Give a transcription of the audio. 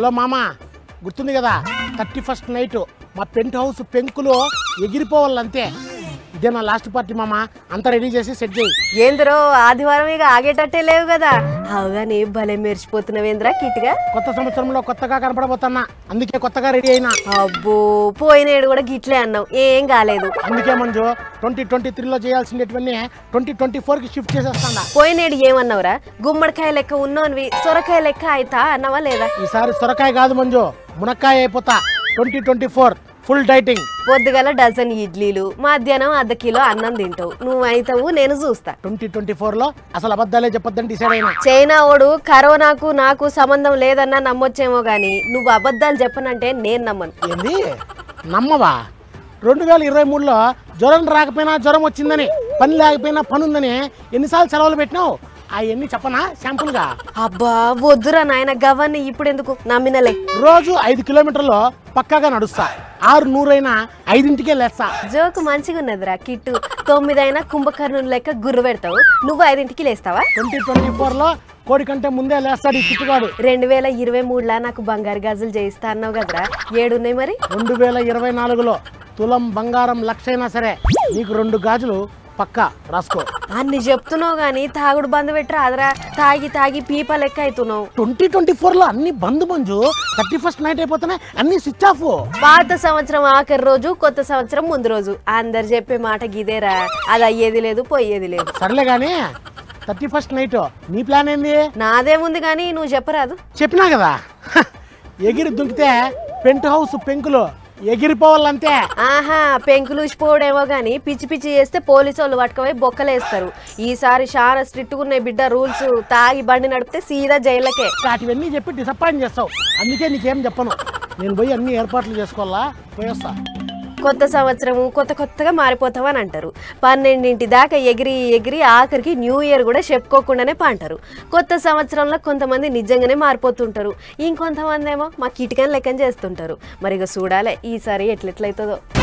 hello మామ గుర్తుంది కదా థర్టీ ఫస్ట్ నైట్ మా పెంట్ హౌస్ పెంకులు ఎగిరిపోవాలంతే ఇదే నా లాస్ట్ పార్టీ మామ అంతా రెడీ చేసి సెట్ చేయి ఏంద్రో ఆదివారం ఇక ఆగేటట్టే లేవు కదా అవగానే భలే మెరిచిపోతున్నావేంద్రా కిట్గా కొత్త సంవత్సరంలో కొత్తగా కనపడబోతున్నా అందుకే కొత్తగా రెడీ అయినా అబ్బో పోయినేడు కూడా గిట్లే అన్నావు ఏం కాలేదు అందుకే మంజు ట్వంటీ ట్వంటీ త్రీలో చేయాల్సినటువన్నీ ట్వంటీ ట్వంటీ ఫోర్కి షిఫ్ట్ చేసేస్తాడా పోయినేడు ఏమన్నావురా గుమ్మడికాయ లెక్క ఉన్నోన్వి సొరకాయ లెక్క అయితా అన్నావా లేదా ఈసారి సొరకాయ కాదు మంజు మునక్కాయ అయిపోతా twenty twenty four full dieting పొద్దుగల డజన్ ఇడ్లీలు మధ్యాహ్నం అర్ధ కిలో అన్నం తింటావు నువ్వు అయితావు నేను చూస్తా ట్వంటీ ట్వంటీ ఫోర్లో అసలు అబద్ధాలే చెప్పొద్దని డిసైడ్ అయినా చైనా ఓడు కరోనాకు నాకు సంబంధం లేదన్నా నమ్మొచ్చేమో గాని నువ్వు అబద్ధాలు చెప్పనంటే నేను నమ్మను ఏంది నమ్మవా రెండు వేల ఇరవై మూడులో జ్వరం రాకపోయినా జ్వరం వచ్చిందని పని లేకపోయినా పని ఉందని ఎన్నిసార్లు సెలవులు పెట్టినావు అవన్నీ చెప్పనా శాంపుల్గా అబ్బా వద్దురా నాయన గవ్వని ఇప్పుడు ఎందుకు నమ్మినలే రోజు ఐదు కిలోమీటర్లు పక్కాగా నడుస్తా ఆరు నూరైనా ఐదింటికే లేస్తా జోకు మంచిగా ఉన్నదిరా కిట్టు తొమ్మిదైనా కుంభకర్ణుని లెక్క గుర్రు పెడతావు నువ్వు ఐదింటికి లేస్తావా ట్వంటీ ట్వంటీ ఫోర్లో కోడి కంటే ముందే లేస్తాడు ఈ చిట్టుగాడు రెండు వేల ఇరవై మూడులా నాకు బంగారు గాజులు చేయిస్తా అన్నావు కదరా ఏడున్నాయి మరి రెండు వేల ఇరవై నాలుగులో తులం బంగారం లక్షైనా సరే నీకు రెండు గాజులు పక్కా రాసుకో అన్ని చెప్తున్నావు గాని తాగుడు బంద్ పెట్టరా అదరా తాగి తాగి పీప లెక్క అవుతున్నావు ట్వంటీ ట్వంటీ ఫోర్లో అన్ని bandh Manju thirty first night అయిపోతున్నాయి అన్ని స్విచ్ ఆఫ్ పాత సంవత్సరం ఆఖరి రోజు కొత్త సంవత్సరం ముందు రోజు అందరు చెప్పే మాట గిదేరా అది అయ్యేది లేదు పోయేది లేదు సర్లే కానీ థర్టీ ఫస్ట్ నైట్ నీ ప్లాన్ ఏంది నాదేముంది కానీ నువ్వు చెప్పరాదు చెప్పినా కదా హ, ఎగిరి దుంకితే పెంట్ హౌస్ పెంకులు ఎగిరిపోవాలంతే ఆహా పెంకులు ఊసిపోవడేమో గాని పిచ్చి పిచ్చి చేస్తే పోలీసు వాళ్ళు పట్టుకపోయి బొక్కలేస్తారు ఈసారి చాలా స్ట్రిక్ట్ ఉన్నాయి బిడ్డ రూల్స్ తాగి బండి నడిపితే సీదా జైలకే వాటివన్నీ చెప్పి డిసప్పాయింట్ చేస్తావు అందుకే నీకేం చెప్పను నేను పోయి అన్ని ఏర్పాట్లు చేసుకోవాలా పోయేస్తా కొత్త సంవత్సరము కొత్త కొత్తగా మారిపోతామని అంటారు పన్నెండింటి దాకా ఎగిరి ఎగిరి ఆఖరికి న్యూ ఇయర్ కూడా చెప్పుకోకుండానే పంటారు కొత్త సంవత్సరంలో కొంతమంది నిజంగానే మారిపోతుంటారు ఇంకొంతమంది ఏమో మా కిటికని లెక్కన చేస్తుంటారు మరి ఇక చూడాలి ఈసారి ఎట్లెట్లయితుందో